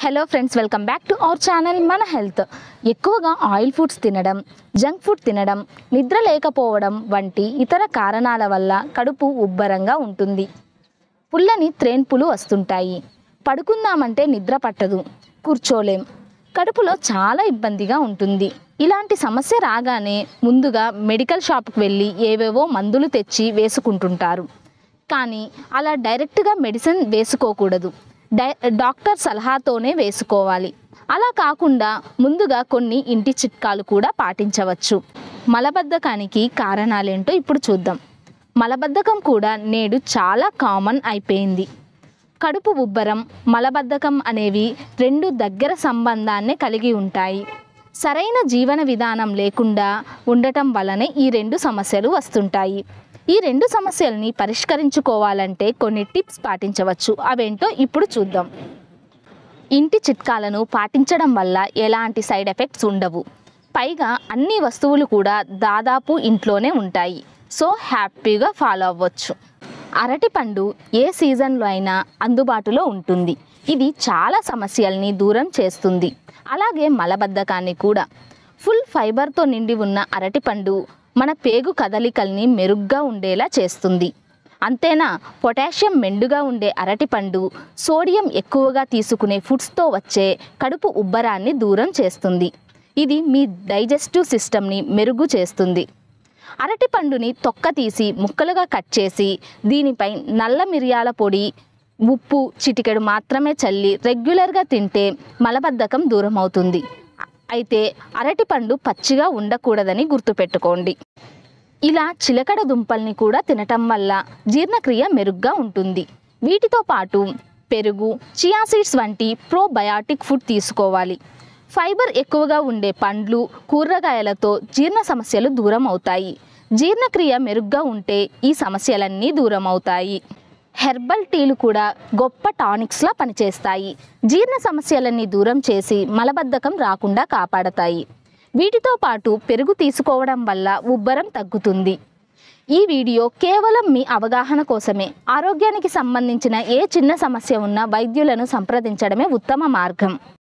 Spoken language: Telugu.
hello friends welcome back to our channel మన హెల్త్ ఎక్కువగా ఆయిల్ ఫుడ్స్ తినడం జంక్ ఫుడ్ తినడం నిద్ర లేకపోవడం వంటి ఇతర కారణాల వల్ల కడుపు ఉబ్బరంగా ఉంటుంది పుల్లని త్రేన్పులు వస్తుంటాయి పడుకుందామంటే నిద్ర పట్టదు కూర్చోలేం కడుపులో చాలా ఇబ్బందిగా ఉంటుంది ఇలాంటి సమస్య రాగానే ముందుగా మెడికల్ షాప్కి వెళ్ళి ఏవేవో మందులు తెచ్చి వేసుకుంటుంటారు కానీ అలా డైరెక్ట్గా మెడిసిన్ వేసుకోకూడదు డై డాక్టర్ సలహాతోనే వేసుకోవాలి అలా కాకుండా ముందుగా కొన్ని ఇంటి చిట్కాలు కూడా పాటించవచ్చు మలబద్ధకానికి కారణాలేంటో ఇప్పుడు చూద్దాం మలబద్ధకం కూడా నేడు చాలా కామన్ అయిపోయింది కడుపు ఉబ్బరం మలబద్ధకం అనేవి రెండు దగ్గర సంబంధాన్ని కలిగి ఉంటాయి సరైన జీవన విధానం లేకుండా ఉండటం వలనే ఈ రెండు సమస్యలు వస్తుంటాయి ఈ రెండు సమస్యల్ని పరిష్కరించుకోవాలంటే కొన్ని టిప్స్ పాటించవచ్చు అవేంటో ఇప్పుడు చూద్దాం ఇంటి చిట్కాలను పాటించడం వల్ల ఎలాంటి సైడ్ ఎఫెక్ట్స్ ఉండవు పైగా అన్ని వస్తువులు కూడా దాదాపు ఇంట్లోనే ఉంటాయి సో హ్యాపీగా ఫాలో అవ్వచ్చు అరటిపండు ఏ సీజన్లో అయినా అందుబాటులో ఉంటుంది ఇది చాలా సమస్యల్ని దూరం చేస్తుంది అలాగే మలబద్ధకాన్ని కూడా ఫుల్ ఫైబర్తో నిండి ఉన్న అరటిపండు మన పేగు కదలికల్ని మెరుగ్గా ఉండేలా చేస్తుంది అంతేనా పొటాషియం మెండుగా ఉండే అరటిపండు సోడియం ఎక్కువగా తీసుకునే ఫుడ్స్తో వచ్చే కడుపు ఉబ్బరాన్ని దూరం చేస్తుంది ఇది మీ డైజెస్టివ్ సిస్టమ్ని మెరుగు చేస్తుంది అరటిపండుని తొక్క తీసి ముక్కలుగా కట్ చేసి దీనిపై నల్ల మిరియాల పొడి ఉప్పు చిటికెడు మాత్రమే చల్లి రెగ్యులర్గా తింటే మలబద్ధకం దూరం అవుతుంది అయితే అరటిపండు పచ్చిగా ఉండకూడదని గుర్తుపెట్టుకోండి ఇలా చిలకడ దుంపల్ని కూడా తినటం వల్ల జీర్ణక్రియ మెరుగ్గా ఉంటుంది వీటితో పాటు పెరుగు చియా సీడ్స్ వంటి ప్రోబయాటిక్ ఫుడ్ తీసుకోవాలి ఫైబర్ ఎక్కువగా ఉండే పండ్లు కూరగాయలతో జీర్ణ సమస్యలు దూరం అవుతాయి జీర్ణక్రియ మెరుగ్గా ఉంటే ఈ సమస్యలన్నీ దూరం అవుతాయి హెర్బల్ టీలు కూడా గొప్ప టానిక్స్లా పనిచేస్తాయి జీర్ణ సమస్యలన్నీ దూరం చేసి మలబద్ధకం రాకుండా కాపాడతాయి వీటితో పాటు పెరుగు తీసుకోవడం వల్ల ఉబ్బరం తగ్గుతుంది ఈ వీడియో కేవలం మీ అవగాహన కోసమే ఆరోగ్యానికి సంబంధించిన ఏ చిన్న సమస్య ఉన్నా వైద్యులను సంప్రదించడమే ఉత్తమ మార్గం